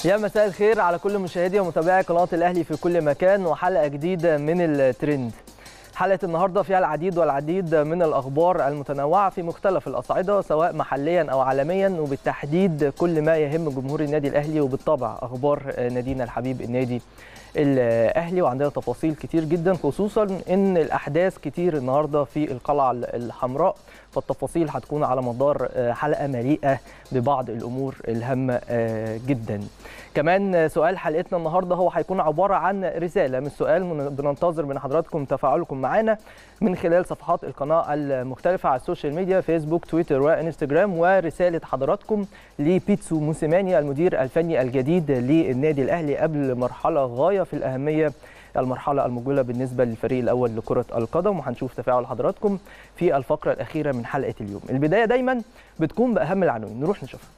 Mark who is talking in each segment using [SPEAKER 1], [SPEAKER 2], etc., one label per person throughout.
[SPEAKER 1] يا مساء الخير على كل مشاهدي ومتابعي قناه الاهلي في كل مكان وحلقه جديده من الترند حلقه النهارده فيها العديد والعديد من الاخبار المتنوعه في مختلف الاصعده سواء محليا او عالميا وبالتحديد كل ما يهم جمهور النادي الاهلي وبالطبع اخبار نادينا الحبيب النادي الاهلي وعندنا تفاصيل كتير جدا خصوصا ان الاحداث كتير النهارده في القلعه الحمراء فالتفاصيل هتكون على مدار حلقه مليئه ببعض الامور الهامه جدا كمان سؤال حلقتنا النهارده هو هيكون عباره عن رساله مش سؤال بننتظر من حضراتكم تفاعلكم معانا من خلال صفحات القناه المختلفه على السوشيال ميديا فيسبوك تويتر وانستجرام ورساله حضراتكم لبيتسو موسيماني المدير الفني الجديد للنادي الاهلي قبل مرحله غايه في الاهميه المرحله المقبله بالنسبه للفريق الاول لكره القدم وهنشوف تفاعل حضراتكم في الفقره الاخيره من حلقه اليوم البدايه دايما بتكون باهم العناوين نروح نشوفها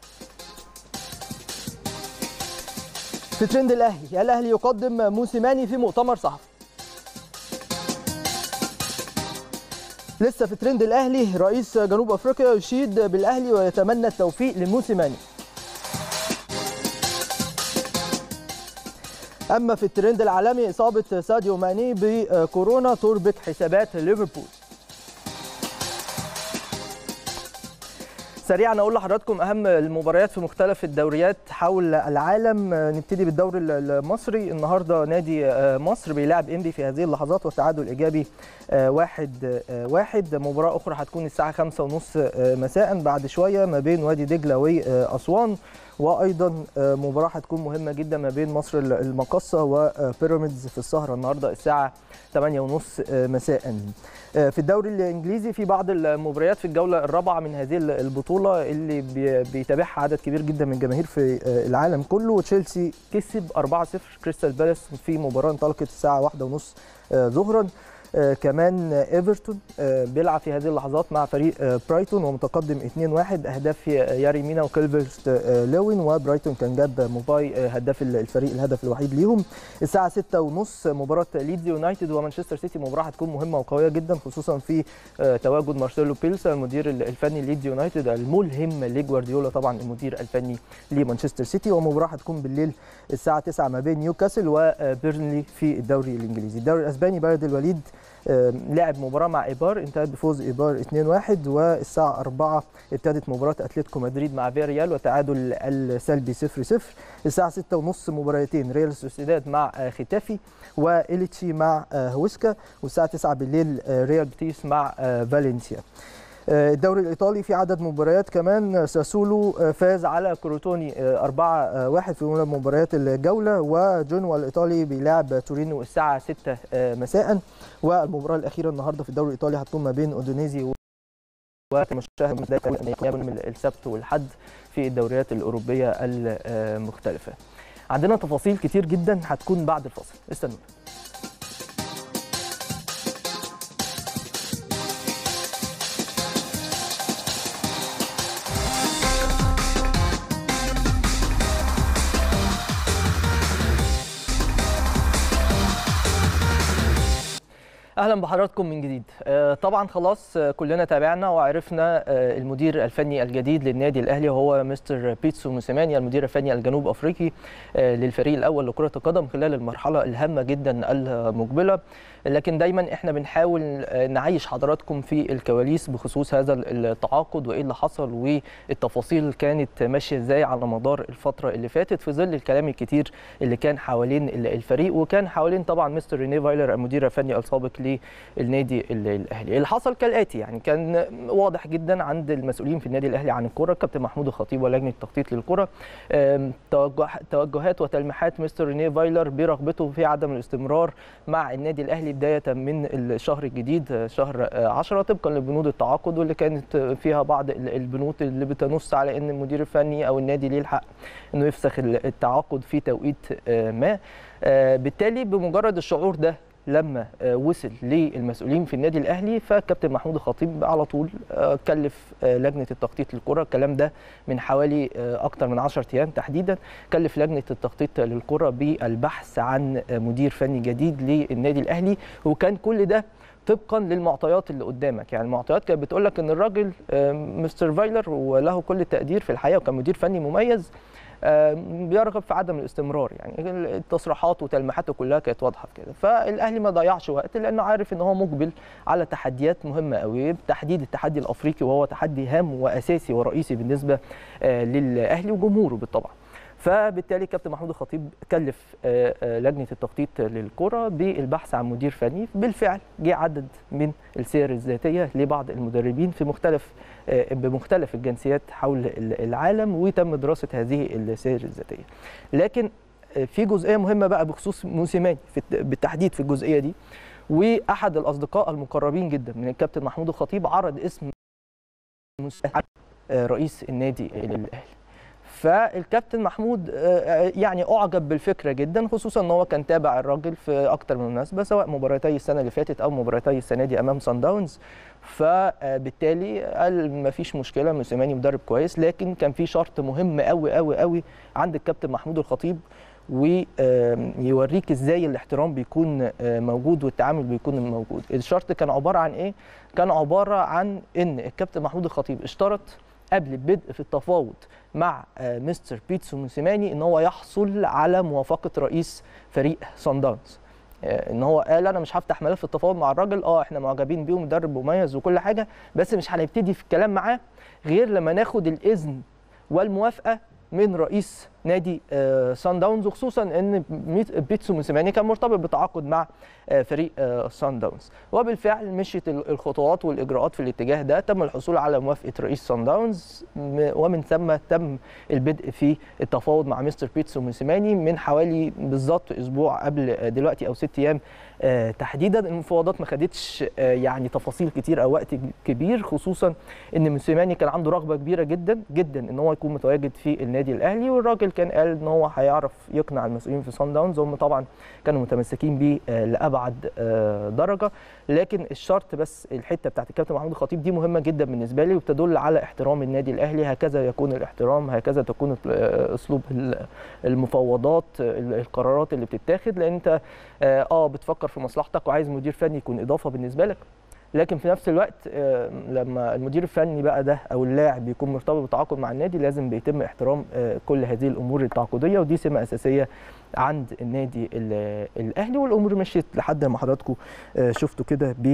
[SPEAKER 1] في ترند الاهلي الاهلي يقدم موسيماني في مؤتمر صحفي لسه في ترند الاهلي رئيس جنوب افريقيا يشيد بالاهلي ويتمنى التوفيق لموسيماني اما في الترند العالمي اصابه ساديو ماني بكورونا تربك حسابات ليفربول سريعا اقول لحضراتكم اهم المباريات في مختلف الدوريات حول العالم نبتدي بالدوري المصري النهارده نادي مصر بيلعب انبي في هذه اللحظات والتعادل ايجابي واحد واحد مباراه اخرى هتكون الساعه خمسة ونص مساء بعد شويه ما بين وادي دجله واسوان وايضا مباراه هتكون مهمه جدا ما بين مصر المقصه وبيراميدز في السهره النهارده الساعه 8:30 مساء في الدوري الانجليزي في بعض المباريات في الجوله الرابعه من هذه البطوله اللي بيتابعها عدد كبير جدا من الجماهير في العالم كله تشيلسي كسب 4-0 كريستال بالاس في مباراه انطلقت الساعه 1:30 ظهرا آه كمان ايفرتون آه بيلعب في هذه اللحظات مع فريق آه برايتون ومتقدم 2-1 اهداف ياري مينا وكيلفرت لوين وبرايتون كان جاب موباي هداف الفريق الهدف الوحيد ليهم الساعه 6:30 مباراه ليدز يونايتد ومانشستر سيتي مباراه هتكون مهمه وقويه جدا خصوصا في تواجد مارسيلو بيلسا المدير الفني ليدز يونايتد الملهم لجوارديولا طبعا المدير الفني لمانشستر سيتي ومباراه هتكون بالليل الساعه 9 ما بين نيوكاسل وبيرنلي في الدوري الانجليزي الدوري الاسباني بلد الوليد لعب مباراه مع ايبار انتهت بفوز ايبار 2-1 والساعه 4 ابتدت مباراه اتلتيكو مدريد مع فياريال وتعادل السلبي 0-0 الساعه 6:30 مباراتين ريال سوسيداد مع ختافي واليتشي مع هوسكا والساعه 9 بالليل ريال بيتيس مع فالنسيا الدوري الايطالي في عدد مباريات كمان ساسولو فاز على كروتوني 4-1 في اولى مباريات الجوله وجونوا الايطالي بيلعب تورينو الساعه 6 مساء والمباراه الاخيره النهارده في الدوري الايطالي هتكون ما بين اودونيزي و ومشاهد يوم السبت والحد في الدوريات الاوروبيه المختلفه. عندنا تفاصيل كتير جدا هتكون بعد الفاصل استنونا. اهلا بحضراتكم من جديد طبعا خلاص كلنا تابعنا وعرفنا المدير الفني الجديد للنادي الاهلي وهو مستر بيتسو موسيماني المدير الفني الجنوب افريقي للفريق الاول لكره القدم خلال المرحله الهامه جدا المقبله لكن دايما احنا بنحاول نعيش حضراتكم في الكواليس بخصوص هذا التعاقد وايه اللي حصل والتفاصيل كانت ماشيه ازاي على مدار الفتره اللي فاتت في ظل الكلام الكتير اللي كان حوالين الفريق وكان حوالين طبعا مستر ريني فايلر المدير الفني السابق للنادي الاهلي اللي حصل كالاتي يعني كان واضح جدا عند المسؤولين في النادي الاهلي عن الكره الكابتن محمود الخطيب ولجنه التخطيط للكره توجهات وتلميحات مستر ريني فايلر برغبته في عدم الاستمرار مع النادي الاهلي بدايه من الشهر الجديد شهر 10 طبقا لبنود التعاقد واللي كانت فيها بعض البنود اللي بتنص على ان المدير الفني او النادي ليه الحق انه يفسخ التعاقد في توقيت ما بالتالي بمجرد الشعور ده لما وصل للمسؤولين في النادي الاهلي فكابتن محمود الخطيب على طول كلف لجنه التخطيط للكره الكلام ده من حوالي اكتر من 10 ايام تحديدا كلف لجنه التخطيط للكره بالبحث عن مدير فني جديد للنادي الاهلي وكان كل ده طبقا للمعطيات اللي قدامك يعني المعطيات كانت بتقول لك ان الراجل مستر فايلر وله كل التقدير في الحقيقه وكان مدير فني مميز بيرغب في عدم الاستمرار يعني التصريحات وتلميحاته كلها كانت واضحه في كده فالاهلي ما ضيعش وقت لانه عارف ان هو مقبل على تحديات مهمه قوي بتحديد التحدي الافريقي وهو تحدي هام واساسي ورئيسي بالنسبه للاهلي وجمهوره بالطبع فبالتالي كابتن محمود الخطيب كلف لجنه التخطيط للكره بالبحث عن مدير فني بالفعل جه عدد من السير الذاتيه لبعض المدربين في مختلف بمختلف الجنسيات حول العالم وتم دراسه هذه السير الذاتيه لكن في جزئيه مهمه بقى بخصوص موسيماني بالتحديد في الجزئيه دي واحد الاصدقاء المقربين جدا من الكابتن محمود الخطيب عرض اسم رئيس النادي الاهلي فالكابتن محمود يعني اعجب بالفكره جدا خصوصا ان هو كان تابع الراجل في اكتر من مناسبه سواء مباراتي السنه اللي فاتت او مباراتي السنه دي امام سان داونز فبالتالي قال ما فيش مشكله موسيماني مدرب كويس لكن كان في شرط مهم قوي قوي قوي عند الكابتن محمود الخطيب ويوريك ازاي الاحترام بيكون موجود والتعامل بيكون موجود الشرط كان عباره عن ايه كان عباره عن ان الكابتن محمود الخطيب اشترط قبل البدء في التفاوض مع مستر بيتسو موسيماني ان هو يحصل على موافقه رئيس فريق سان داونز ان هو قال انا مش هفتح ملف التفاوض مع الراجل اه احنا معجبين بيه ومدرب مميز وكل حاجه بس مش هنبتدي في الكلام معاه غير لما ناخد الاذن والموافقه من رئيس نادي سان داونز وخصوصا ان بيتسو موسيماني كان مرتبط بتعاقد مع فريق سان داونز وبالفعل مشيت الخطوات والاجراءات في الاتجاه ده تم الحصول على موافقه رئيس سان داونز ومن ثم تم البدء في التفاوض مع مستر بيتسو موسيماني من حوالي بالظبط اسبوع قبل دلوقتي او ست ايام تحديدا المفاوضات ما خدتش يعني تفاصيل كتير او وقت كبير خصوصا ان موسيماني كان عنده رغبه كبيره جدا جدا ان هو يكون متواجد في النادي الاهلي والراجل كان قال ان هو هيعرف يقنع المسؤولين في سان داونز هم طبعا كانوا متمسكين بيه لابعد درجه لكن الشرط بس الحته بتاعت الكابتن محمود الخطيب دي مهمه جدا بالنسبه لي وبتدل على احترام النادي الاهلي هكذا يكون الاحترام هكذا تكون اسلوب المفاوضات القرارات اللي بتتاخد لان انت اه بتفكر في مصلحتك وعايز مدير فني يكون اضافه بالنسبه لك لكن في نفس الوقت لما المدير الفني بقى ده او اللاعب بيكون مرتبط بتعاقد مع النادي لازم بيتم احترام كل هذه الامور التعاقديه ودي سمه اساسيه عند النادي الاهلي والامور مشيت لحد ما حضراتكم شفتوا كده ب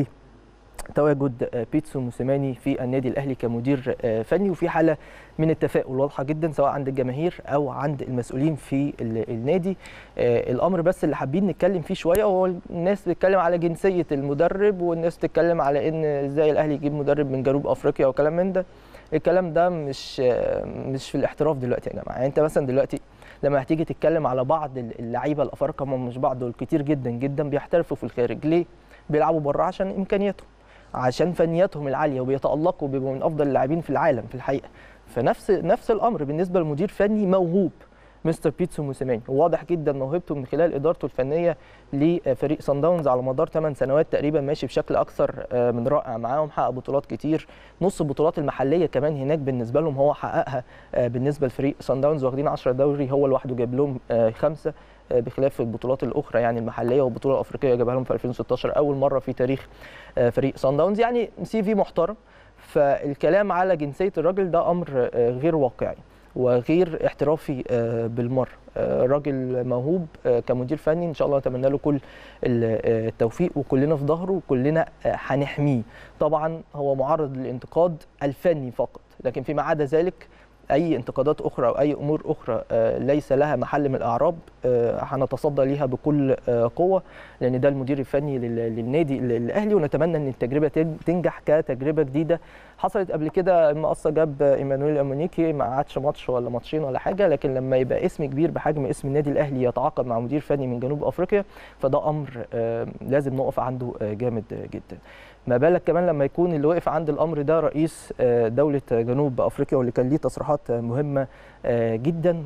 [SPEAKER 1] تواجد بيتسو موسيماني في النادي الاهلي كمدير فني وفي حاله من التفاؤل واضحه جدا سواء عند الجماهير او عند المسؤولين في النادي الامر بس اللي حابين نتكلم فيه شويه هو الناس بتتكلم على جنسيه المدرب والناس بتتكلم على ان ازاي الاهلي يجيب مدرب من جنوب افريقيا وكلام من ده الكلام ده مش مش في الاحتراف دلوقتي يا جماعه يعني انت مثلا دلوقتي لما هتيجي تتكلم على بعض اللعيبه الافارقه هم مش بعض دول كتير جدا جدا بيحترفوا في الخارج ليه بيلعبوا بره عشان امكانياتهم عشان فنياتهم العاليه وبيتالقوا وبيبقوا من افضل اللاعبين في العالم في الحقيقه فنفس نفس الامر بالنسبه لمدير فني موهوب مستر بيتسو موسيماني واضح جدا موهبته من خلال ادارته الفنيه لفريق سان داونز على مدار 8 سنوات تقريبا ماشي بشكل اكثر من رائع معاهم حقق بطولات كتير نص البطولات المحليه كمان هناك بالنسبه لهم هو حققها بالنسبه لفريق سان داونز واخدين 10 دوري هو لوحده جاب لهم خمسه بخلاف البطولات الاخرى يعني المحليه والبطوله الافريقيه جابها لهم في 2016 اول مره في تاريخ فريق سان داونز يعني سي في محترم فالكلام على جنسيه الراجل ده امر غير واقعي وغير احترافي بالمره راجل موهوب كمدير فني ان شاء الله نتمنى له كل التوفيق وكلنا في ظهره وكلنا هنحميه طبعا هو معرض للانتقاد الفني فقط لكن فيما عدا ذلك اي انتقادات اخرى او اي امور اخرى ليس لها محل من الاعراب هنتصدى ليها بكل قوه لان ده المدير الفني للنادي الاهلي ونتمنى ان التجربه تنجح كتجربه جديده حصلت قبل كده المقصه جاب ايمانويل امونيكي ما قعدش ماتش ولا ماتشين ولا حاجه لكن لما يبقى اسم كبير بحجم اسم النادي الاهلي يتعاقد مع مدير فني من جنوب افريقيا فده امر لازم نقف عنده جامد جدا ما بالك كمان لما يكون اللي وقف عند الامر ده رئيس دوله جنوب افريقيا واللي كان ليه تصريحات مهمه جدا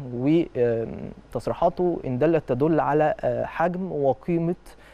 [SPEAKER 1] وتصريحاته ان دلت تدل على حجم وقيمه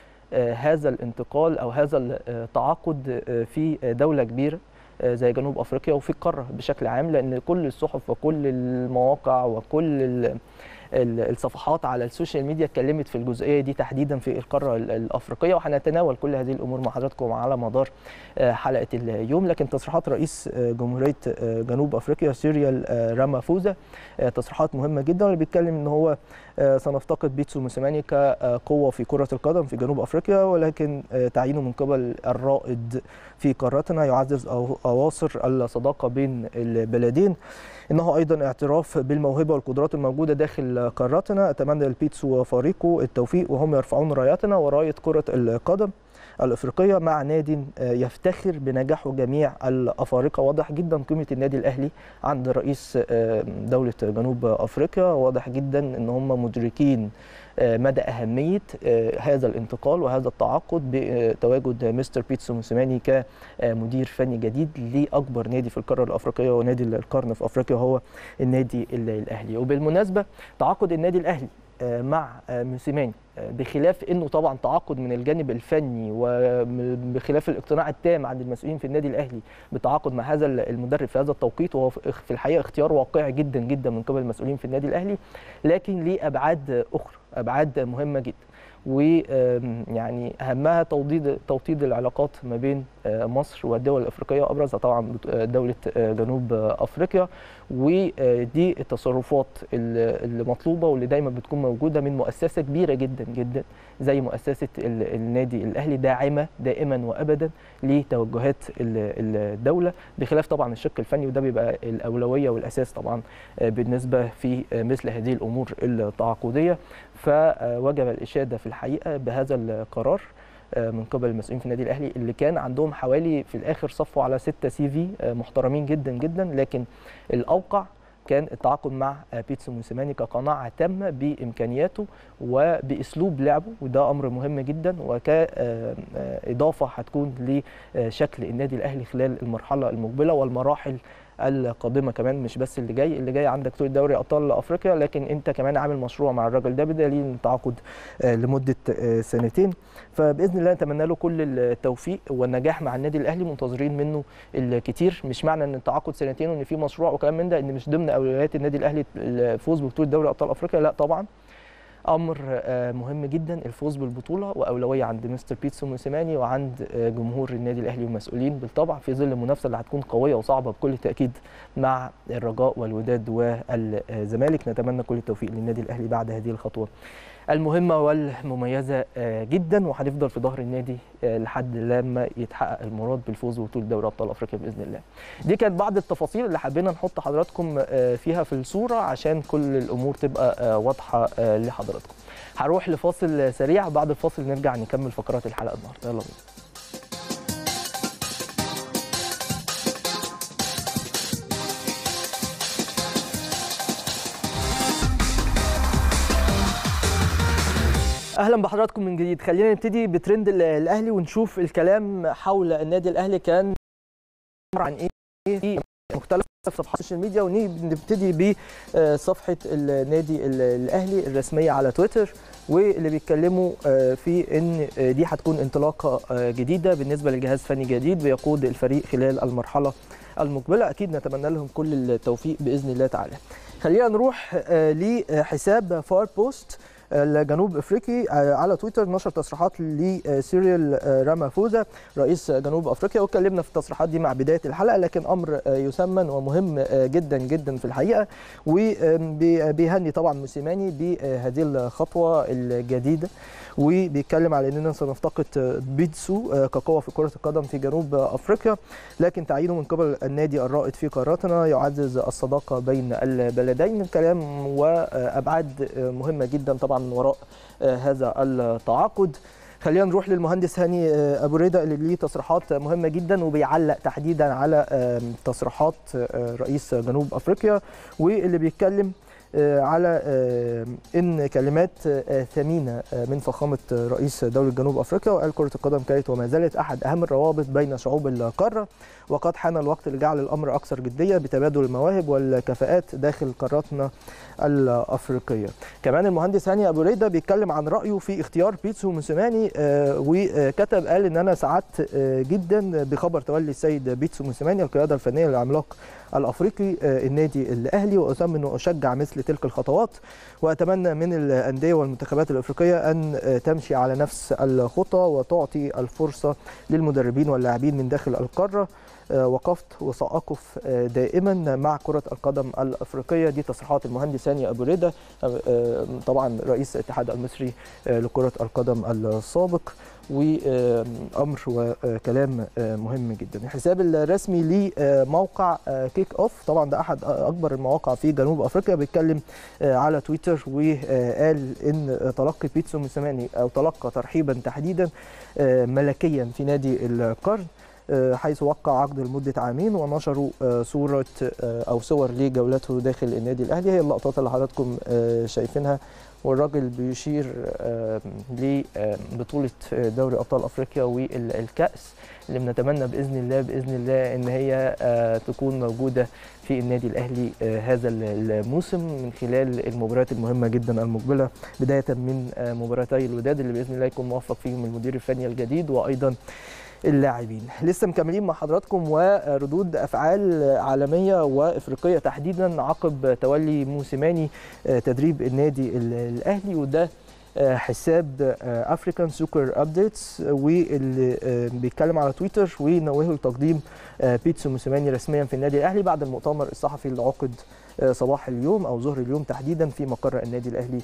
[SPEAKER 1] هذا الانتقال او هذا التعاقد في دوله كبيره زي جنوب افريقيا وفي القاره بشكل عام لان كل الصحف وكل المواقع وكل الصفحات على السوشيال ميديا اتكلمت في الجزئيه دي تحديدا في القاره الافريقيه وهنتناول كل هذه الامور مع حضراتكم على مدار حلقه اليوم لكن تصريحات رئيس جمهوريه جنوب افريقيا سيريال رامافوزا تصريحات مهمه جدا واللي بيتكلم ان هو سنفتقد بيتسو موسيماني كقوه في كره القدم في جنوب افريقيا ولكن تعيينه من قبل الرائد في قارتنا يعزز اواصر الصداقه بين البلدين انه ايضا اعتراف بالموهبه والقدرات الموجوده داخل قارتنا اتمنى لبيتسو وفريقه التوفيق وهم يرفعون رايتنا ورايه كره القدم الافريقيه مع نادي يفتخر بنجاحه جميع الافارقه واضح جدا قيمه النادي الاهلي عند رئيس دوله جنوب افريقيا واضح جدا ان هم مدركين مدى اهميه هذا الانتقال وهذا التعاقد بتواجد مستر بيتسو موسيماني كمدير فني جديد لاكبر نادي في القاره الافريقيه ونادي القرن في افريقيا هو النادي الاهلي وبالمناسبه تعاقد النادي الاهلي مع موسيماني بخلاف انه طبعا تعاقد من الجانب الفني وبخلاف الاقتناع التام عند المسؤولين في النادي الاهلي بالتعاقد مع هذا المدرب في هذا التوقيت وهو في الحقيقه اختيار واقعي جدا جدا من قبل المسؤولين في النادي الاهلي لكن ليه ابعاد اخرى ابعاد مهمه جدا ويعني اهمها توطيد توطيد العلاقات ما بين مصر والدول الافريقيه وابرزها طبعا دوله جنوب افريقيا ودي التصرفات اللي مطلوبه واللي دايما بتكون موجوده من مؤسسه كبيره جدا جدا زي مؤسسه النادي الاهلي داعمه دائما وابدا لتوجهات الدوله بخلاف طبعا الشق الفني وده بيبقى الاولويه والاساس طبعا بالنسبه في مثل هذه الامور التعاقديه فوجب الاشاده في الحقيقه بهذا القرار من قبل المسؤولين في النادي الاهلي اللي كان عندهم حوالي في الاخر صفوا على ستة سي في محترمين جدا جدا لكن الاوقع كان التعاقد مع بيتسو موسيماني كقناعه تامه بامكانياته وباسلوب لعبه وده امر مهم جدا وكاضافه هتكون لشكل النادي الاهلي خلال المرحله المقبله والمراحل القادمه كمان مش بس اللي جاي اللي جاي عندك طول دوري ابطال افريقيا لكن انت كمان عامل مشروع مع الراجل ده بدليل التعاقد لمده سنتين فباذن الله نتمنى له كل التوفيق والنجاح مع النادي الاهلي منتظرين منه الكتير مش معنى ان التعاقد سنتين وان في مشروع وكلام من ده ان مش ضمن اولويات النادي الاهلي الفوز ببطوله دوري ابطال افريقيا لا طبعا امر مهم جدا الفوز بالبطوله واولويه عند مستر بيتسو موسيماني وعند جمهور النادي الاهلي والمسؤولين بالطبع في ظل المنافسه اللي هتكون قويه وصعبه بكل تاكيد مع الرجاء والوداد والزمالك نتمنى كل التوفيق للنادي الاهلي بعد هذه الخطوه المهمه والمميزه جدا وهنفضل في ظهر النادي لحد لما يتحقق المراد بالفوز ببطوله دوري ابطال افريقيا باذن الله. دي كانت بعض التفاصيل اللي حبينا نحط حضراتكم فيها في الصوره عشان كل الامور تبقى واضحه لحضراتكم. هروح لفاصل سريع بعد الفاصل نرجع نكمل فقرات الحلقه النهارده يلا بينا. اهلا بحضراتكم من جديد خلينا نبتدي بترند الاهلي ونشوف الكلام حول النادي الاهلي كان عن ايه في مختلف صفحات السوشيال ميديا ونبتدي بصفحه النادي الاهلي الرسميه على تويتر واللي بيتكلموا في ان دي هتكون انطلاقه جديده بالنسبه لجهاز فني جديد بيقود الفريق خلال المرحله المقبله اكيد نتمنى لهم كل التوفيق باذن الله تعالى خلينا نروح لحساب فار بوست الجنوب افريقي على تويتر نشر تصريحات لسيريال رامافوزا رئيس جنوب افريقيا واتكلمنا في التصريحات دي مع بدايه الحلقه لكن امر يسمن ومهم جدا جدا في الحقيقه وبيهني طبعا موسيماني بهذه الخطوه الجديده وبيتكلم على اننا سنفتقد بيتسو كقوه في كره القدم في جنوب افريقيا لكن تعيينه من قبل النادي الرائد في قارتنا يعزز الصداقه بين البلدين الكلام وابعاد مهمه جدا طبعا من وراء هذا التعاقد خلينا نروح للمهندس هاني ابو رضا اللي ليه تصريحات مهمه جدا وبيعلق تحديدا على تصريحات رئيس جنوب افريقيا واللي بيتكلم على ان كلمات ثمينه من فخامه رئيس دوله جنوب افريقيا وقال كره القدم كانت وما زالت احد اهم الروابط بين شعوب القاره وقد حان الوقت لجعل الامر اكثر جديه بتبادل المواهب والكفاءات داخل قاراتنا الافريقيه. كمان المهندس هاني ابو ريده بيتكلم عن رايه في اختيار بيتسو موسيماني وكتب قال ان انا سعدت جدا بخبر تولي السيد بيتسو موسيماني القياده الفنيه للعملاق الافريقي النادي الاهلي واثمن واشجع مثل تلك الخطوات واتمنى من الانديه والمنتخبات الافريقيه ان تمشي على نفس الخطى وتعطي الفرصه للمدربين واللاعبين من داخل القاره وقفت وساقف دائما مع كره القدم الافريقيه دي تصريحات المهندس هاني ابو رده طبعا رئيس الاتحاد المصري لكره القدم السابق وامر وكلام مهم جدا الحساب الرسمي لموقع كيك اوف طبعا ده احد اكبر المواقع في جنوب افريقيا بيتكلم على تويتر وقال ان تلقي بيتسو موسيماني او تلقى ترحيبا تحديدا ملكيا في نادي القرن حيث وقع عقد لمده عامين ونشروا صوره او صور لجولته داخل النادي الاهلي هي اللقطات اللي حضراتكم شايفينها والراجل بيشير لبطوله دوري ابطال افريقيا والكاس اللي بنتمنى باذن الله باذن الله ان هي تكون موجوده في النادي الاهلي هذا الموسم من خلال المباريات المهمه جدا المقبله بدايه من مباراتي الوداد اللي باذن الله يكون موفق فيهم المدير الفني الجديد وايضا اللاعبين لسه مكملين مع حضراتكم وردود افعال عالميه وافريقيه تحديدا عقب تولي موسيماني تدريب النادي الاهلي وده حساب افريكان سوكر ابديتس واللي بيتكلم على تويتر ونوهوا لتقديم بيتسو موسيماني رسميا في النادي الاهلي بعد المؤتمر الصحفي اللي عقد صباح اليوم او ظهر اليوم تحديدا في مقر النادي الاهلي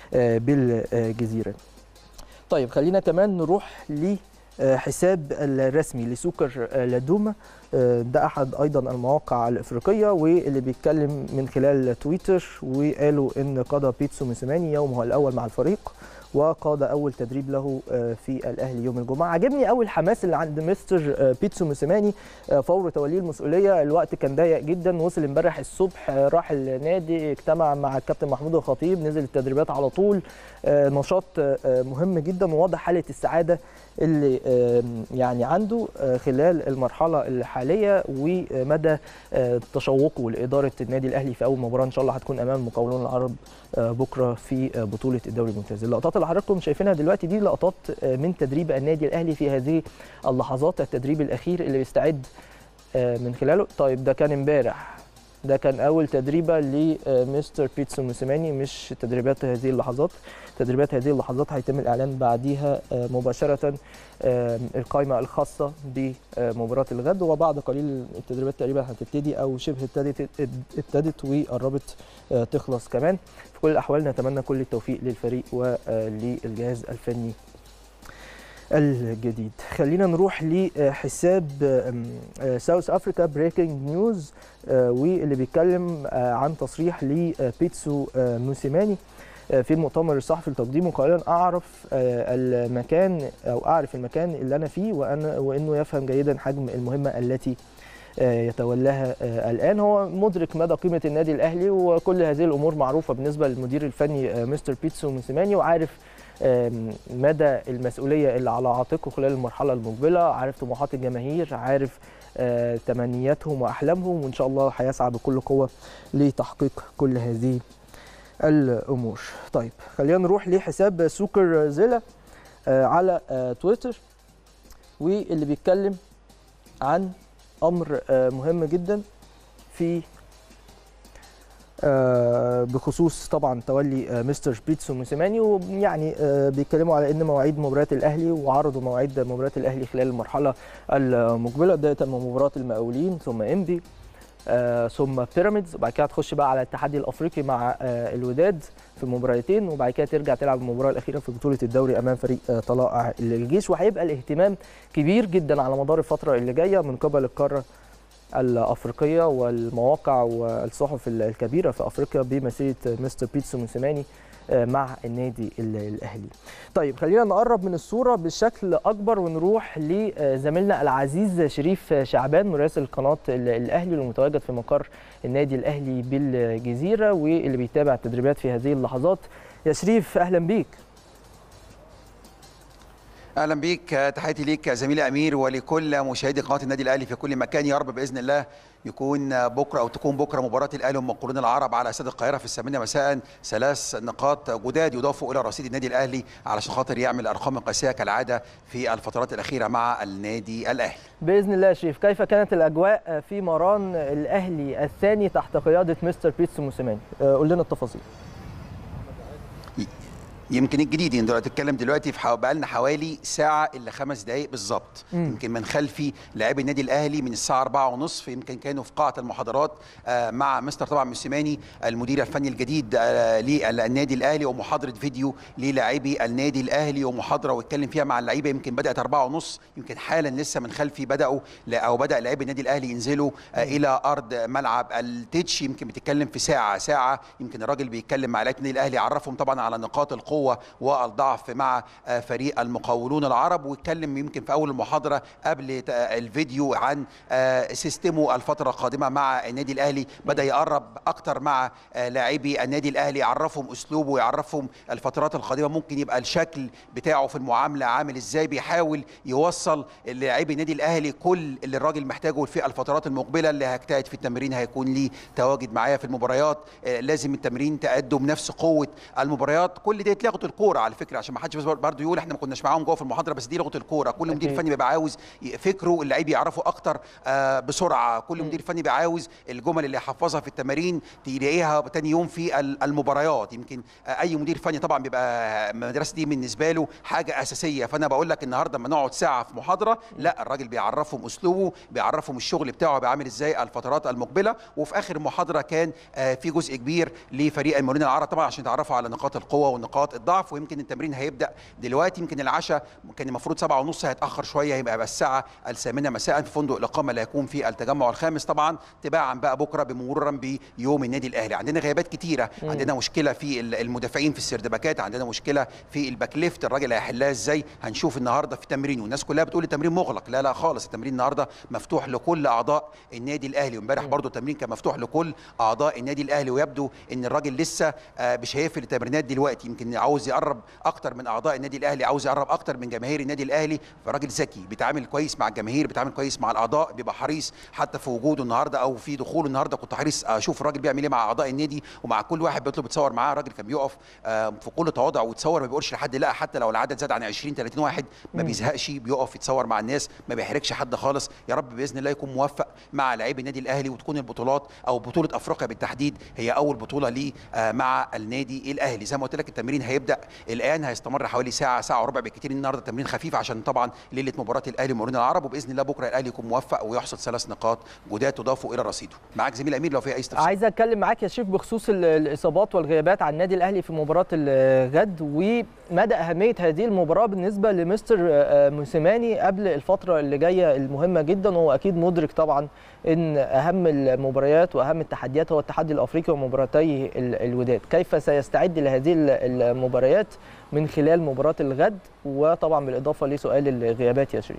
[SPEAKER 1] بالجزيره. طيب خلينا كمان نروح ل حساب الرسمي لسوكر لادوما ده احد ايضا المواقع الافريقيه واللي بيتكلم من خلال تويتر وقالوا ان قضى بيتسو موسيماني يومه الاول مع الفريق وقاد اول تدريب له في الاهلي يوم الجمعه عجبني قوي الحماس اللي عند مستر بيتسو موسيماني فور توليه المسؤوليه الوقت كان ضيق جدا وصل امبارح الصبح راح النادي اجتمع مع الكابتن محمود الخطيب نزل التدريبات على طول نشاط مهم جدا وواضح حاله السعاده اللي يعني عنده خلال المرحله الحاليه ومدى تشوقه لاداره النادي الاهلي في اول مباراه ان شاء الله هتكون امام المقاولون العرب بكره في بطوله الدوري الممتاز اللقطات اللي حضراتكم شايفينها دلوقتي دي لقطات من تدريب النادي الاهلي في هذه اللحظات التدريب الاخير اللي بيستعد من خلاله طيب ده كان امبارح ده كان اول تدريبه لمستر بيتسو موسيماني مش تدريبات هذه اللحظات تدريبات هذه اللحظات هيتم الاعلان بعديها مباشره القائمه الخاصه بمباراه الغد وبعد قليل التدريبات تقريبا هتبتدي او شبه ابتدت ابتدت وقربت تخلص كمان في كل الاحوال نتمنى كل التوفيق للفريق وللجهاز الفني الجديد خلينا نروح لحساب ساوث افريكا بريكنج نيوز واللي بيتكلم عن تصريح لبيتسو موسيماني في المؤتمر الصحفي لتقديمه قائلا اعرف المكان او اعرف المكان اللي انا فيه وانا وانه يفهم جيدا حجم المهمه التي يتولاها الان هو مدرك مدى قيمه النادي الاهلي وكل هذه الامور معروفه بالنسبه للمدير الفني مستر بيتسو موسيماني وعارف مدى المسؤوليه اللي على عاتقه خلال المرحله المقبله عارف طموحات الجماهير عارف تمنياتهم واحلامهم وان شاء الله هيسعى بكل قوه لتحقيق كل هذه الامور طيب خلينا نروح لحساب سوكر زيلا على تويتر واللي بيتكلم عن امر مهم جدا في بخصوص طبعا تولي مستر بيتسو موسيماني ويعني بيتكلموا على ان مواعيد مباريات الاهلي وعرضوا مواعيد مباريات الاهلي خلال المرحله المقبله بدايه من مباراه المقاولين ثم انبي ثم بيراميدز وبعد كده هتخش بقى على التحدي الافريقي مع الوداد في مباراتين وبعد كده ترجع تلعب المباراه الاخيره في بطوله الدوري امام فريق طلائع الجيش وهيبقى الاهتمام كبير جدا على مدار الفتره اللي جايه من قبل القاره الافريقيه والمواقع والصحف الكبيره في افريقيا بمسيره مستر بيتسو موسيماني مع النادي الاهلي. طيب خلينا نقرب من الصوره بشكل اكبر ونروح لزميلنا العزيز شريف شعبان مراسل قناه الاهلي المتواجد في مقر النادي الاهلي بالجزيره واللي بيتابع التدريبات في هذه اللحظات. يا شريف اهلا بيك.
[SPEAKER 2] اهلا بيك تحياتي ليك زميلي امير ولكل مشاهدي قناه النادي الاهلي في كل مكان يا رب باذن الله يكون بكره او تكون بكره مباراه الاهلي والمقاولون العرب على استاد القاهره في الثامنه مساء ثلاث نقاط جداد يضافوا الى رصيد النادي الاهلي علشان خاطر يعمل ارقام قياسيه كالعاده في الفترات الاخيره مع النادي الاهلي.
[SPEAKER 1] باذن الله يا شريف كيف كانت الاجواء في مران الاهلي الثاني تحت قياده مستر بيتسو موسيماني؟ قول لنا التفاصيل.
[SPEAKER 2] يمكن الجديد دلوقتي تتكلم دلوقتي في بقى لنا حوالي ساعه الا خمس دقائق بالظبط يمكن من خلفي لاعبي النادي الاهلي من الساعه 4 ونصف يمكن كانوا في قاعه المحاضرات مع مستر طبعا موسيماني المدير الفني الجديد للنادي الاهلي ومحاضره فيديو للاعبي النادي الاهلي ومحاضره واتكلم فيها مع اللعيبه يمكن بدات 4 ونص يمكن حالا لسه من خلفي بداوا او بدا لاعبي النادي الاهلي ينزلوا الى ارض ملعب التتش يمكن بيتكلم في ساعه ساعه يمكن الراجل بيتكلم مع لاعبي النادي الاهلي يعرفهم طبعا على نقاط القوه القوه والضعف مع فريق المقاولون العرب واتكلم يمكن في اول المحاضره قبل الفيديو عن سيستمه الفتره القادمه مع النادي الاهلي بدا يقرب اكتر مع لاعبي النادي الاهلي يعرفهم اسلوبه ويعرفهم الفترات القادمه ممكن يبقى الشكل بتاعه في المعامله عامل ازاي بيحاول يوصل للاعبي النادي الاهلي كل اللي الراجل محتاجه في الفترات المقبله اللي هيجتهد في التمرين هيكون ليه تواجد معايا في المباريات لازم التمرين تأدوا بنفس قوه المباريات كل دي لغه الكوره على فكره عشان ما حدش برضه يقول احنا ما كناش معاهم جوه في المحاضره بس دي لغه الكوره كل مدير فني بيبقى عاوز فكره اللعيب يعرفه اكتر آه بسرعه كل مدير فني بيبقى عاوز الجمل اللي يحفظها في التمارين تلاقيها تاني يوم في المباريات يمكن آه اي مدير فني طبعا بيبقى المدرسه دي بالنسبه له حاجه اساسيه فانا بقول لك النهارده لما نقعد ساعه في محاضره لا الراجل بيعرفهم اسلوبه بيعرفهم الشغل بتاعه بيعمل ازاي الفترات المقبله وفي اخر المحاضره كان آه في جزء كبير لفريق المقاولين العرب طبعا عشان يتعرفوا على نقاط القوه ونقاط الضعف ويمكن التمرين هيبدا دلوقتي يمكن العشاء كان المفروض سبعة ونص هيتاخر شويه هيبقى بقى الساعه الثامنه مساء في فندق الاقامه اللي هيكون في التجمع الخامس طبعا تباعا بقى بكره بمرورا بيوم النادي الاهلي عندنا غيابات كتيره مم. عندنا مشكله في المدافعين في السردباكات عندنا مشكله في الباك ليفت الراجل هيحلها ازاي هنشوف النهارده في تمرين والناس كلها بتقول التمرين مغلق لا لا خالص التمرين النهارده مفتوح لكل اعضاء النادي الاهلي وامبارح برضه التمرين كان مفتوح لكل اعضاء النادي الاهلي ويبدو ان الراجل لسه مش هيقفل التمرينات دلوقتي يمكن عاوز يقرب اكتر من اعضاء النادي الاهلي عاوز يقرب اكتر من جماهير النادي الاهلي فراجل ذكي بيتعامل كويس مع الجماهير بيتعامل كويس مع الاعضاء بيبقى حريص حتى في وجوده النهارده او في دخوله النهارده كنت حريص اشوف الراجل بيعمل ايه مع اعضاء النادي ومع كل واحد بيطلب يتصور معاه الراجل كان بيقف في كل تواضع ويتصور ما بيقولش لحد لا حتى لو العدد زاد عن 20 30 واحد ما بيزهقش بيقف يتصور مع الناس ما بيحرجش حد خالص يا رب باذن الله يكون موفق مع لاعبي النادي الاهلي وتكون البطولات او بطوله افريقيا بالتحديد هي اول بطوله ليه مع النادي الاهلي زي ما قلت لك التمرين هيبدا الان هيستمر حوالي ساعه ساعه وربع بالكثير النهارده تمرين خفيف عشان طبعا ليله مباراه الاهلي ومقاولون العرب وباذن الله بكره الاهلي يكون موفق ويحصد ثلاث نقاط جداد تضافوا الى رصيده معاك زميل امير لو في اي استفسار
[SPEAKER 1] عايز اتكلم معاك يا شريف بخصوص الاصابات والغيابات على النادي الاهلي في مباراه الغد ومدى اهميه هذه المباراه بالنسبه لمستر موسيماني قبل الفتره اللي جايه المهمه جدا وهو اكيد مدرك طبعا ان اهم المباريات واهم التحديات هو التحدي الافريقي ومباراتي الوداد كيف سيستعد لهذه المباريات من خلال مباراه الغد وطبعا بالاضافه لسؤال الغيابات يا شريف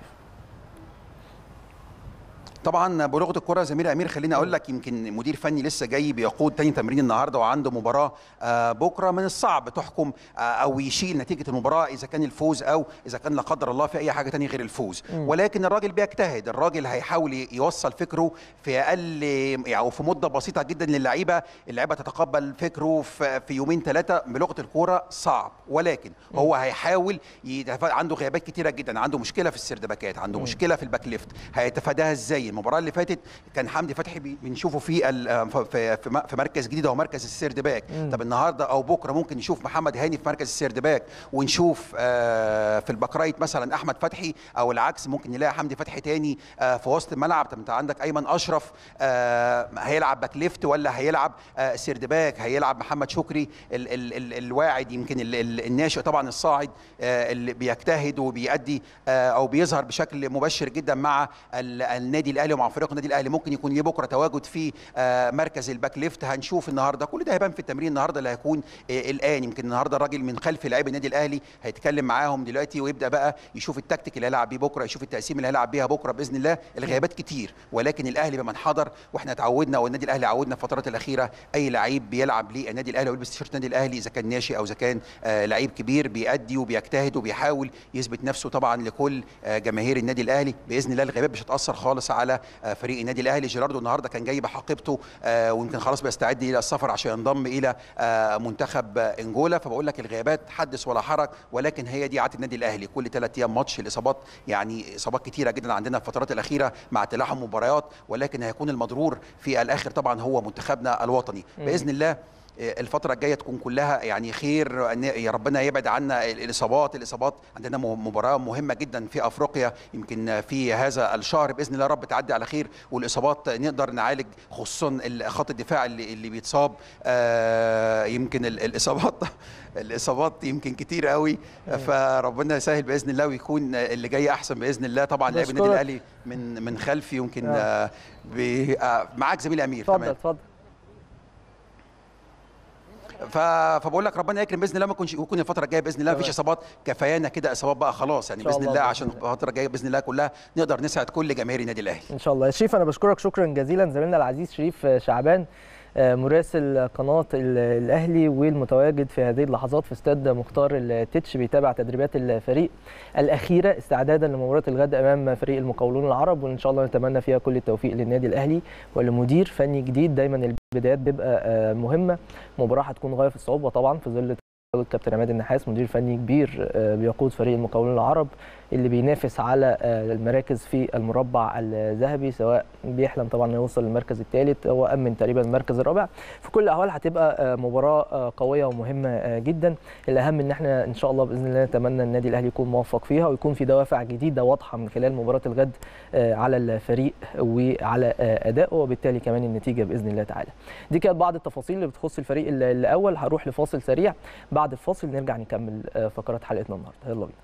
[SPEAKER 2] طبعا بلغه الكره زميلي امير خليني اقول لك يمكن مدير فني لسه جاي بيقود تاني تمرين النهارده وعنده مباراه بكره من الصعب تحكم او يشيل نتيجه المباراه اذا كان الفوز او اذا كان لا قدر الله في اي حاجه تانية غير الفوز ولكن الراجل بيجتهد الراجل هيحاول يوصل فكره في اقل يعني في مده بسيطه جدا للعيبه اللعيبه تتقبل فكره في يومين ثلاثه بلغه الكوره صعب ولكن هو هيحاول عنده غيابات كتيره جدا عنده مشكله في السردباكات عنده مشكله في الباك ليفت هيتفاداها ازاي المباراه اللي فاتت كان حمدي فتحي بنشوفه في في في مركز جديد او مركز السيرد باك طب النهارده او بكره ممكن نشوف محمد هاني في مركز السيرد باك ونشوف في الباك رايت مثلا احمد فتحي او العكس ممكن نلاقي حمدي فتحي تاني في وسط الملعب طب انت عندك ايمن اشرف هيلعب باك ليفت ولا هيلعب سيرد باك هيلعب محمد شكري ال ال ال الواعد يمكن ال ال الناشئ طبعا الصاعد اللي بيجتهد وبيأدي او بيظهر بشكل مبشر جدا مع النادي الاهلي الاهلي ومع فريق النادي الاهلي ممكن يكون ليه بكره تواجد في آه، مركز الباك ليفت هنشوف النهارده كل ده هيبان في التمرين النهارده اللي هيكون آه، الان يمكن النهارده الراجل من خلف لاعبي النادي الاهلي هيتكلم معاهم دلوقتي ويبدا بقى يشوف التكتيك اللي هيلعب بيه بكره يشوف التقسيم اللي هيلعب بيها بكره باذن الله الغيابات كتير ولكن الاهلي بمن حضر واحنا اتعودنا والنادي الاهلي عودنا في الفترات الاخيره اي لعيب بيلعب للنادي الاهلي ويلبس تيشيرت النادي الاهلي اذا كان ناشئ او اذا كان آه، لعيب كبير بيأدي وبيجتهد وبيحاول يثبت نفسه طبعا لكل آه، جماهير النادي الاهلي باذن الله الغيابات مش هتاثر خالص على آه، فريق النادي الاهلي جيراردو النهارده كان جاي بحقيبته آه، ويمكن خلاص بيستعد الى السفر عشان ينضم الى آه، منتخب آه، انجولا فبقول لك الغيابات حدث ولا حرج ولكن هي دي عاده النادي الاهلي كل ثلاث ايام ماتش الاصابات يعني اصابات كتيره جدا عندنا في الفترات الاخيره مع تلاحم مباريات ولكن هيكون المضرور في الاخر طبعا هو منتخبنا الوطني باذن الله الفترة الجاية تكون كلها يعني خير إن يا ربنا يبعد عنا الإصابات الإصابات عندنا م- مباراة مهمة جدا في أفريقيا يمكن في هذا الشهر بإذن الله رب تعدي على خير والإصابات نقدر نعالج خصوصا ال- خط الدفاع اللي, اللي بيتصاب آه، يمكن ال- الإصابات الإصابات يمكن كتير قوي فربنا يسهل بإذن الله ويكون اللي جاي أحسن بإذن الله طبعا لاعب النادي
[SPEAKER 1] بشكرك.
[SPEAKER 2] الأهلي من من خلفي يمكن
[SPEAKER 1] آه.
[SPEAKER 2] آه، بي- آه، معاك زميل أمير
[SPEAKER 1] اتفضل
[SPEAKER 2] كمان
[SPEAKER 1] اتفضل
[SPEAKER 2] ف... فبقول لك ربنا يكرم باذن الله ما يكونش يكون الفتره الجايه باذن الله مفيش
[SPEAKER 1] تمام.
[SPEAKER 2] اصابات كفايانا كده اصابات بقى خلاص يعني
[SPEAKER 1] إن شاء
[SPEAKER 2] باذن
[SPEAKER 1] الله
[SPEAKER 2] الله
[SPEAKER 1] بإذن
[SPEAKER 2] عشان
[SPEAKER 1] الله.
[SPEAKER 2] الفتره الجايه باذن الله كلها نقدر نسعد كل جماهير النادي الاهلي
[SPEAKER 1] ان شاء الله يا شريف انا بشكرك شكرا جزيلا زميلنا العزيز شريف شعبان آه، مراسل قناه ال- الاهلي والمتواجد في هذه اللحظات في استاد مختار التتش بيتابع تدريبات الفريق الاخيره استعدادا لمباراه الغد امام فريق المقاولون العرب وان شاء الله نتمنى فيها كل التوفيق للنادي الاهلي ولمدير فني جديد دايما البدايات بيبقى آه، مهمه مباراه هتكون غايه في الصعوبه طبعا في ظل الكابتن عماد النحاس مدير فني كبير آه، بيقود فريق المقاولون العرب اللي بينافس على آه، المراكز في المربع الذهبي سواء بيحلم طبعا إنه يوصل للمركز الثالث هو امن تقريبا المركز الرابع في كل الاحوال هتبقى آه، مباراه آه، قويه ومهمه آه، جدا الاهم ان احنا ان شاء الله باذن الله نتمنى النادي الاهلي يكون موفق فيها ويكون في دوافع جديده واضحه من خلال مباراه الغد آه، على الفريق وعلى آه، ادائه وبالتالي كمان النتيجه باذن الله تعالى دي كانت بعض التفاصيل اللي بتخص الفريق ال- الاول هروح لفاصل سريع بعد الفاصل نرجع نكمل آه، فقرات حلقتنا النهارده يلا بينا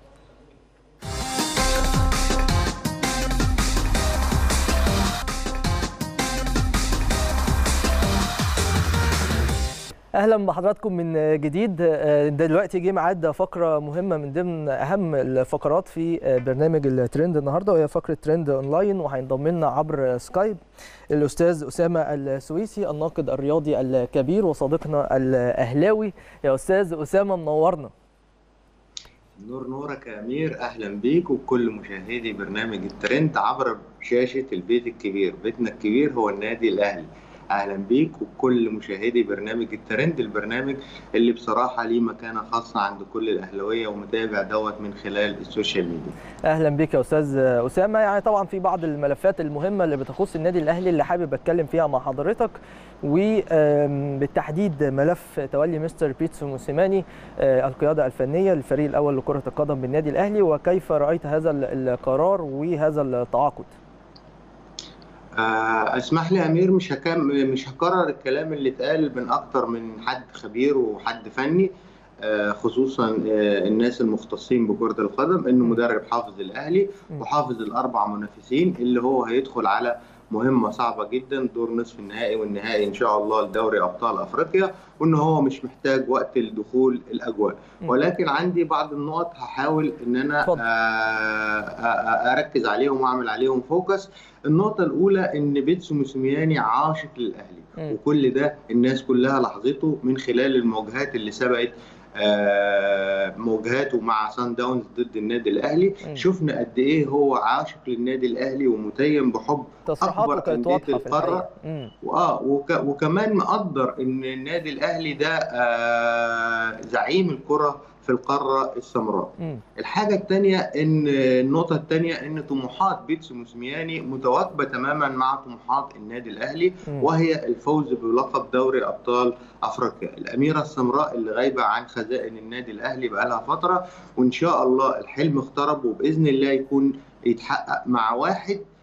[SPEAKER 1] اهلا بحضراتكم من جديد آه، دلوقتي جه ميعاد فقره مهمه من ضمن اهم الفقرات في آه، برنامج الترند النهارده وهي فقره ترند اونلاين وهينضم لنا عبر سكايب الاستاذ اسامه السويسي الناقد الرياضي الكبير وصديقنا الاهلاوي يا استاذ اسامه منورنا
[SPEAKER 3] نور نورك يا أمير أهلا بيك وبكل مشاهدي برنامج الترند عبر شاشة البيت الكبير بيتنا الكبير هو النادي الأهلي أهلا بيك وبكل مشاهدي برنامج الترند البرنامج اللي بصراحة ليه مكانة خاصة عند كل الأهلاوية ومتابع دوت من خلال السوشيال ميديا
[SPEAKER 1] اهلا بك يا استاذ اسامه يعني طبعا في بعض الملفات المهمه اللي بتخص النادي الاهلي اللي حابب اتكلم فيها مع حضرتك وبالتحديد ملف تولي مستر بيتسو موسيماني آه، القياده الفنيه للفريق الاول لكره القدم بالنادي الاهلي وكيف رايت هذا ال- القرار وهذا التعاقد
[SPEAKER 3] آه، اسمح لي يا امير مش هكم مش هكرر الكلام اللي اتقال من اكتر من حد خبير وحد فني آه، خصوصا آه، الناس المختصين بكرة القدم انه مدرب حافظ الاهلي
[SPEAKER 1] م.
[SPEAKER 3] وحافظ الاربع منافسين اللي هو هيدخل على مهمة صعبة جدا دور نصف النهائي والنهائي ان شاء الله لدوري ابطال افريقيا وان هو مش محتاج وقت لدخول الاجواء
[SPEAKER 1] م.
[SPEAKER 3] ولكن عندي بعض النقط هحاول ان انا
[SPEAKER 1] اتفضل.
[SPEAKER 3] آه، آه، آه، اركز عليهم واعمل عليهم فوكس النقطة الأولى إن بيتسو موسيماني عاشق للأهلي
[SPEAKER 1] مم.
[SPEAKER 3] وكل ده الناس كلها لاحظته من خلال المواجهات اللي سبقت آه، مواجهاته مع سان داونز ضد النادي الأهلي
[SPEAKER 1] مم.
[SPEAKER 3] شفنا قد إيه هو عاشق للنادي الأهلي ومتيم بحب
[SPEAKER 1] تصريحاته
[SPEAKER 3] أكبر
[SPEAKER 1] كانت
[SPEAKER 3] أندية
[SPEAKER 1] واضحه في
[SPEAKER 3] القارة.
[SPEAKER 1] الحقيقه مم.
[SPEAKER 3] وآه وك وكمان مقدر إن النادي الأهلي ده آه، زعيم الكرة في القارة السمراء
[SPEAKER 1] مم.
[SPEAKER 3] الحاجة التانية إن النقطة التانية إن طموحات بيتسو موسيماني متواكبة تماما مع طموحات النادي الأهلي
[SPEAKER 1] مم.
[SPEAKER 3] وهي الفوز بلقب دوري أبطال أفريقيا الأميرة السمراء اللي غايبة عن خزائن النادي الأهلي بقالها فترة وإن شاء الله الحلم اقترب وبإذن الله يكون يتحقق مع واحد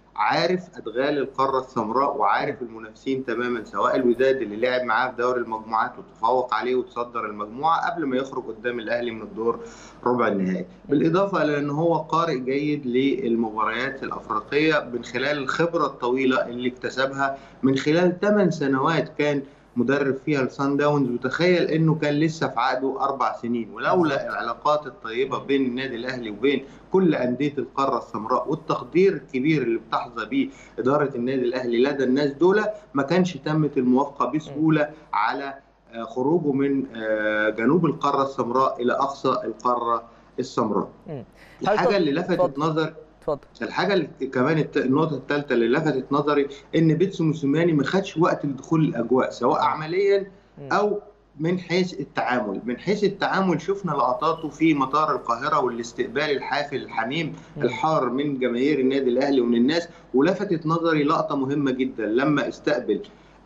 [SPEAKER 3] عارف ادغال القاره السمراء وعارف المنافسين تماما سواء الوداد اللي لعب معاه في دوري المجموعات وتفوق عليه وتصدر المجموعه قبل ما يخرج قدام الاهلي من الدور ربع النهائي بالاضافه الى ان هو قارئ جيد للمباريات الافريقيه من خلال الخبره الطويله اللي اكتسبها من خلال 8 سنوات كان مدرب فيها لسان داونز وتخيل انه كان لسه في عقده اربع سنين ولولا العلاقات الطيبه بين النادي الاهلي وبين كل انديه القاره السمراء والتقدير الكبير اللي بتحظى به اداره النادي الاهلي لدى الناس دول ما كانش تمت الموافقه بسهوله على خروجه من جنوب القاره السمراء الى اقصى القاره السمراء. الحاجه اللي لفتت نظر
[SPEAKER 1] اتفضل
[SPEAKER 3] الحاجه اللي كمان النقطه الثالثه اللي لفتت نظري ان بيتسو موسيماني ما خدش وقت لدخول الاجواء سواء عمليا او من حيث التعامل من حيث التعامل شفنا لقطاته في مطار القاهره والاستقبال الحافل الحميم الحار من جماهير النادي الاهلي ومن الناس ولفتت نظري لقطه مهمه جدا لما استقبل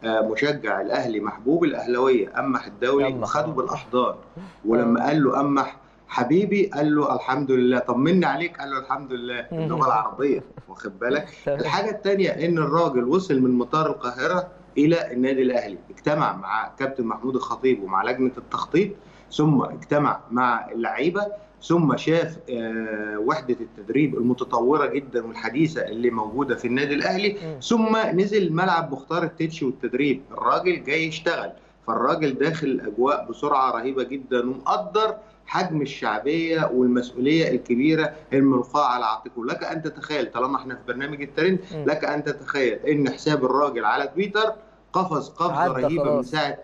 [SPEAKER 3] مشجع الاهلي محبوب الاهلاويه امح الدولي وخده بالاحضان ولما قال له امح حبيبي قال له الحمد لله طمني عليك قال له الحمد لله اللغه العربيه واخد بالك الحاجه الثانيه ان الراجل وصل من مطار القاهره الى النادي الاهلي اجتمع مع كابتن محمود الخطيب ومع لجنه التخطيط ثم اجتمع مع اللعيبه ثم شاف وحده التدريب المتطوره جدا والحديثه اللي موجوده في النادي الاهلي ثم نزل ملعب مختار التتش والتدريب الراجل جاي يشتغل فالراجل داخل الاجواء بسرعه رهيبه جدا ومقدر حجم الشعبيه والمسؤوليه الكبيره الملقاه على عاتقه، لك ان تتخيل طالما احنا في برنامج الترند لك ان تتخيل ان حساب الراجل على تويتر قفز قفزه رهيبه خلاص. من ساعه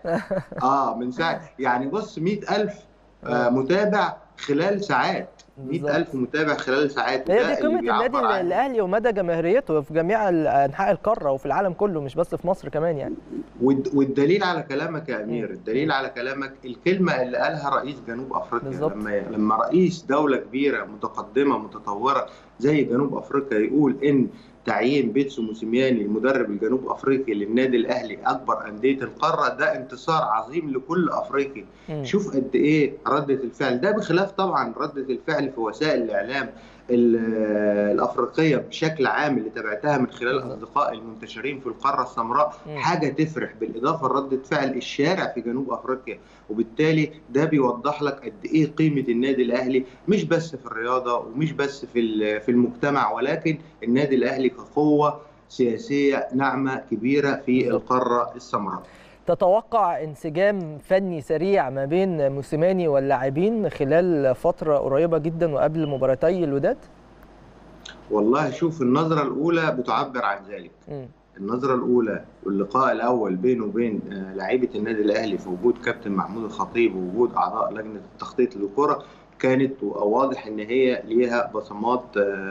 [SPEAKER 3] اه من ساعه يعني بص 100000 آه متابع خلال ساعات 100000 متابع خلال ساعات
[SPEAKER 1] هي دي قيمه النادي الاهلي ومدى جماهيريته في جميع انحاء القاره وفي العالم كله مش بس في مصر كمان يعني
[SPEAKER 3] والدليل على كلامك يا امير الدليل على كلامك الكلمه اللي قالها رئيس جنوب افريقيا بالزبط. لما لما رئيس دوله كبيره متقدمه متطوره زي جنوب افريقيا يقول ان تعيين بيتسو موسيماني المدرب الجنوب افريقي للنادي الاهلي اكبر انديه القاره ده انتصار عظيم لكل افريقي م. شوف قد ايه رده الفعل ده بخلاف طبعا رده الفعل في وسائل الاعلام الافريقيه بشكل عام اللي تابعتها من خلال اصدقائي المنتشرين في القاره السمراء م. حاجه تفرح بالاضافه لرده فعل الشارع في جنوب افريقيا وبالتالي ده بيوضح لك قد ايه قيمه النادي الاهلي مش بس في الرياضه ومش بس في في المجتمع ولكن النادي الاهلي كقوه سياسيه ناعمه كبيره في القاره السمراء.
[SPEAKER 1] تتوقع انسجام فني سريع ما بين موسيماني واللاعبين خلال فتره قريبه جدا وقبل مباراتي الوداد؟
[SPEAKER 3] والله شوف النظره الاولى بتعبر عن ذلك. م. النظره الاولى واللقاء الاول بينه وبين لعيبه النادي الاهلي في وجود كابتن محمود الخطيب ووجود اعضاء لجنه التخطيط للكره كانت واضح ان هي ليها بصمات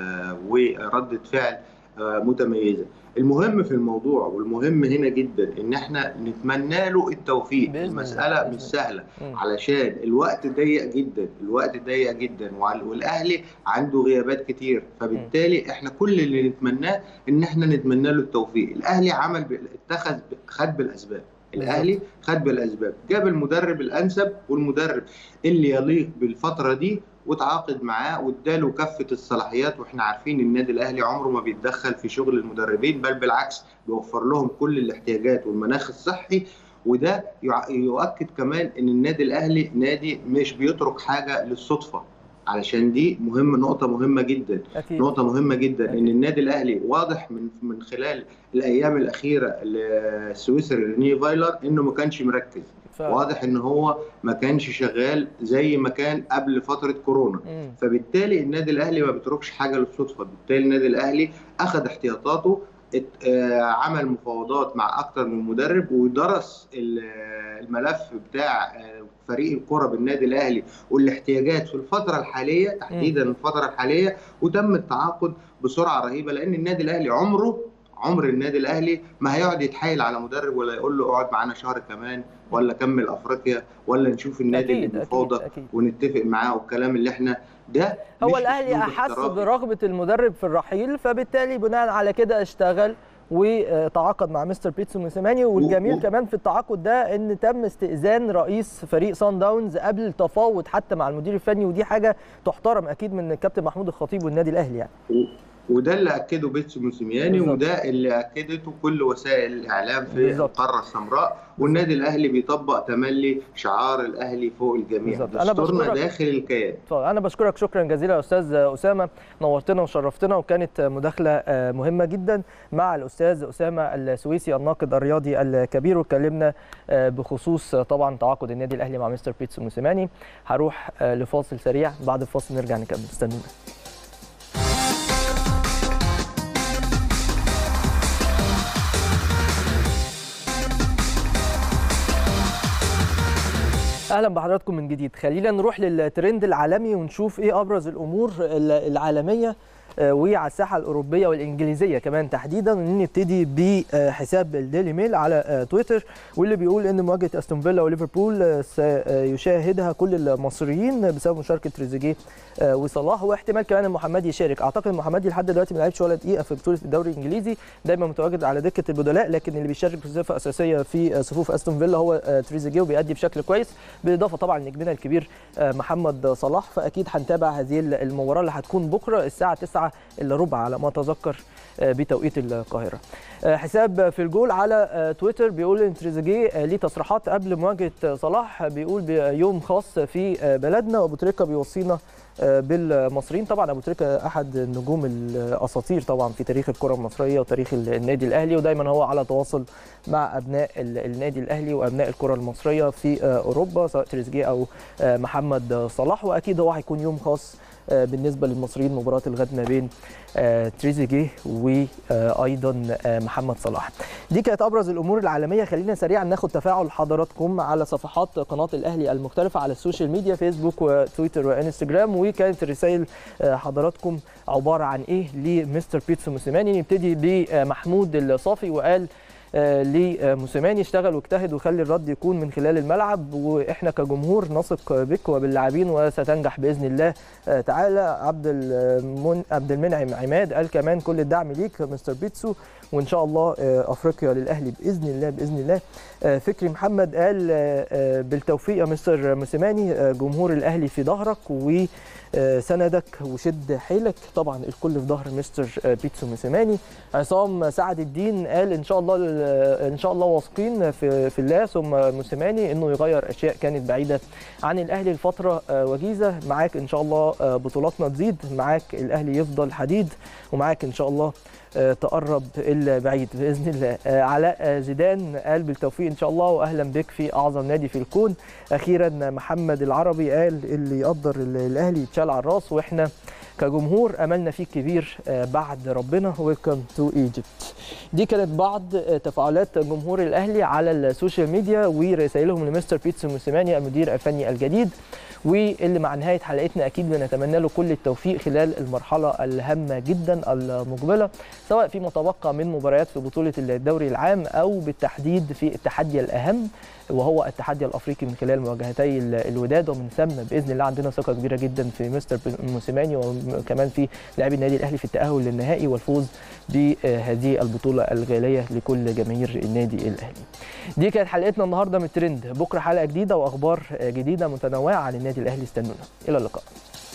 [SPEAKER 3] ورده فعل متميزه المهم في الموضوع والمهم هنا جدا ان احنا نتمنى له التوفيق المساله مش سهله علشان الوقت ضيق جدا الوقت ضيق جدا والاهلي عنده غيابات كتير فبالتالي احنا كل اللي نتمناه ان احنا نتمنى له التوفيق الاهلي عمل اتخذ خد بالاسباب الاهلي خد بالاسباب جاب المدرب الانسب والمدرب اللي يليق بالفتره دي وتعاقد معاه واداله كافه الصلاحيات واحنا عارفين النادي الاهلي عمره ما بيتدخل في شغل المدربين بل بالعكس بيوفر لهم كل الاحتياجات والمناخ الصحي وده يؤكد كمان ان النادي الاهلي نادي مش بيترك حاجه للصدفه علشان دي مهمه نقطه مهمه جدا أكيد. نقطه مهمه جدا أكيد. ان النادي الاهلي واضح من من خلال الايام الاخيره للسويسري ريني فايلر انه ما كانش مركز ف... واضح ان هو ما كانش شغال زي ما كان قبل فتره كورونا م. فبالتالي النادي الاهلي ما بيتركش حاجه للصدفه بالتالي النادي الاهلي اخذ احتياطاته عمل مفاوضات مع اكتر من مدرب ودرس الملف بتاع فريق الكره بالنادي الاهلي والاحتياجات في الفتره الحاليه تحديدا الفتره الحاليه وتم التعاقد بسرعه رهيبه لان النادي الاهلي عمره عمر النادي الاهلي ما هيقعد يتحايل على مدرب ولا يقول له اقعد معانا شهر كمان ولا كمل افريقيا ولا نشوف النادي
[SPEAKER 1] أكيد
[SPEAKER 3] اللي مفاوضه ونتفق معاه والكلام اللي احنا ده
[SPEAKER 1] هو الاهلي احس برغبه المدرب في الرحيل فبالتالي بناء على كده اشتغل وتعاقد مع مستر بيتسو موسيماني والجميل و... كمان في التعاقد ده ان تم استئذان رئيس فريق سان داونز قبل التفاوض حتى مع المدير الفني ودي حاجه تحترم اكيد من الكابتن محمود الخطيب والنادي الاهلي يعني
[SPEAKER 3] وده اللي اكده بيتسو موسيماني
[SPEAKER 1] بالظبط.
[SPEAKER 3] وده اللي اكدته كل وسائل الاعلام في
[SPEAKER 1] بالظبط.
[SPEAKER 3] القاره السمراء والنادي الاهلي بيطبق تملي شعار الاهلي فوق الجميع
[SPEAKER 1] بالظبط. أنا
[SPEAKER 3] دستورنا
[SPEAKER 1] بشكرك.
[SPEAKER 3] داخل الكيان
[SPEAKER 1] طيب انا بشكرك شكرا جزيلا يا استاذ اسامه نورتنا وشرفتنا وكانت مداخله آه، مهمه جدا مع الاستاذ اسامه السويسي الناقد الرياضي الكبير واتكلمنا آه، بخصوص آه، طبعا تعاقد النادي الاهلي مع مستر بيتسو موسيماني هروح آه، لفاصل سريع بعد الفاصل نرجع نكمل استنونا اهلا بحضراتكم من جديد خلينا نروح للترند العالمي ونشوف ايه ابرز الامور ال- العالميه آه، وعلى الساحه الاوروبيه والانجليزيه كمان تحديدا نبتدي بحساب الديلي ميل على آه، تويتر واللي بيقول ان مواجهه استون فيلا وليفربول آه، سيشاهدها كل المصريين بسبب مشاركه تريزيجيه آه، وصلاح واحتمال كمان المحمدي يشارك اعتقد المحمدي لحد دلوقتي ما لعبش ولا دقيقه في بطوله الدوري الانجليزي دايما متواجد على دكه البدلاء لكن اللي بيشارك بصفه اساسيه في آه، صفوف استون فيلا هو آه، تريزيجيه وبيأدي بشكل كويس بالاضافه طبعا لنجمنا الكبير آه، محمد صلاح فاكيد هنتابع هذه المباراه اللي هتكون بكره الساعه 9 الا ربع على ما اتذكر آه، بتوقيت القاهره آه، حساب في الجول على آه، تويتر بيقول ان تريزيجيه آه، ليه تصريحات قبل مواجهه آه، صلاح بيقول بيوم خاص في آه، بلدنا وابو تريكه بيوصينا آه، بالمصريين طبعا ابو تريكه احد النجوم الاساطير طبعا في تاريخ الكره المصريه وتاريخ النادي الاهلي ودايما هو على تواصل مع ابناء ال- النادي الاهلي وابناء الكره المصريه في آه، اوروبا سواء تريزيجيه او آه، محمد صلاح واكيد هو هيكون يوم خاص آه، بالنسبه للمصريين مباراه الغد ما بين آه، تريزيجيه وايضا آه، محمد صلاح دي كانت ابرز الامور العالميه خلينا سريعا ناخد تفاعل حضراتكم على صفحات قناه الاهلي المختلفه على السوشيال ميديا فيسبوك وتويتر وانستجرام وكانت رسائل آه، حضراتكم عباره عن ايه لمستر بيتسو موسيماني نبتدي بمحمود الصافي وقال آه، لموسيماني اشتغل واجتهد وخلي الرد يكون من خلال الملعب واحنا كجمهور نثق بك وباللاعبين وستنجح باذن الله آه، تعالى عبد المن... عبد المنعم عماد قال كمان كل الدعم ليك مستر بيتسو وان شاء الله آه، افريقيا للاهلي باذن الله باذن الله آه، فكري محمد قال آه، آه، بالتوفيق يا مستر موسيماني آه، جمهور الاهلي في ظهرك و آه، سندك وشد حيلك طبعا الكل في ظهر مستر آه، بيتسو موسيماني عصام سعد الدين قال ان شاء الله ان شاء الله واثقين في في الله ثم موسيماني انه يغير اشياء كانت بعيده عن الاهلي لفتره آه، وجيزه معاك ان شاء الله آه، بطولاتنا تزيد معاك الاهلي يفضل حديد ومعاك ان شاء الله آه، تقرب البعيد باذن الله آه، علاء آه، زيدان قال بالتوفيق ان شاء الله واهلا بك في اعظم نادي في الكون اخيرا محمد العربي قال اللي يقدر ال- الاهلي يتشال على الراس واحنا كجمهور املنا فيك كبير آه، بعد ربنا ويلكم تو ايجيبت دي كانت بعض آه، تفاعلات جمهور الاهلي على السوشيال ميديا ورسائلهم لمستر بيتسو موسيماني المدير الفني الجديد واللي مع نهايه حلقتنا اكيد بنتمنى له كل التوفيق خلال المرحله الهامه جدا المقبله سواء فيما تبقى من مباريات في بطوله الدوري العام او بالتحديد في التحدي الاهم وهو التحدي الافريقي من خلال مواجهتي ال- الوداد ومن ثم باذن الله عندنا ثقه كبيره جدا في مستر موسيماني وكمان في لاعبي النادي الاهلي في التاهل للنهائي والفوز بهذه البطوله الغاليه لكل جماهير النادي الاهلي. دي كانت حلقتنا النهارده من الترند بكره حلقه جديده واخبار جديده متنوعه عن النادي الاهلي استنونا الى اللقاء.